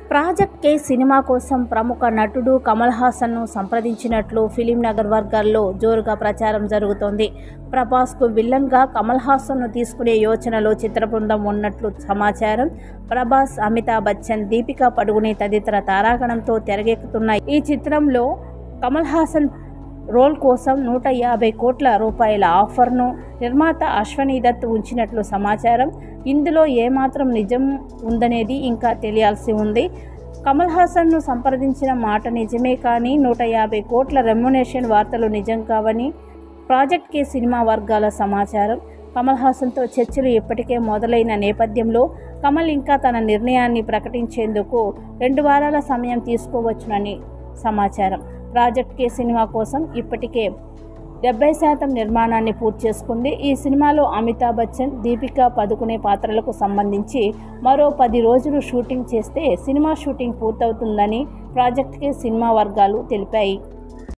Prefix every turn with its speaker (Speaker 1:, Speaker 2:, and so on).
Speaker 1: project K cinema కోసం ప్రముఖ నటుడు కమల్ హాసన్ను సంప్రదించినట్లు ఫిలిం నగర్ వర్గాల్లో జోరుగా ప్రచారం జరుగుతోంది ప్రభాస్కు విలన్గా కమల్ హాసన్ను తీసుకునే యోచనలో చిత్ర బృందం ఉన్నట్లు సమాచారం ప్రభాస్ అమితాబ్ బచ్చన్ దీపికా పడుగుని తదితర తారాగణంతో తెరకెక్కుతున్న ఈ చిత్రంలో కమల్ హాసన్ రోల్ కోసం నూట యాభై కోట్ల రూపాయల ఆఫర్ను నిర్మాత అశ్వనీ దత్ ఉంచినట్లు సమాచారం ఇందులో ఏమాత్రం నిజం ఉందనేది ఇంకా తెలియాల్సి ఉంది కమల్ హాసన్ను సంప్రదించిన మాట నిజమే కానీ నూట యాభై కోట్ల రెమ్యునేషన్ వార్తలు నిజం కావని ప్రాజెక్ట్ కే సినిమా వర్గాల సమాచారం కమల్ హాసన్తో చర్చలు ఇప్పటికే మొదలైన నేపథ్యంలో కమల్ ఇంకా తన నిర్ణయాన్ని ప్రకటించేందుకు రెండు వారాల సమయం తీసుకోవచ్చునని సమాచారం ప్రాజెక్ట్ కే సినిమా కోసం ఇప్పటికే డెబ్బై శాతం నిర్మాణాన్ని పూర్తి చేసుకుంది ఈ సినిమాలో అమితాబ్ బచ్చన్ దీపికా పదుకునే పాత్రలకు సంబంధించి మరో పది రోజులు షూటింగ్ చేస్తే సినిమా షూటింగ్ పూర్తవుతుందని ప్రాజెక్ట్ కే సినిమా వర్గాలు తెలిపాయి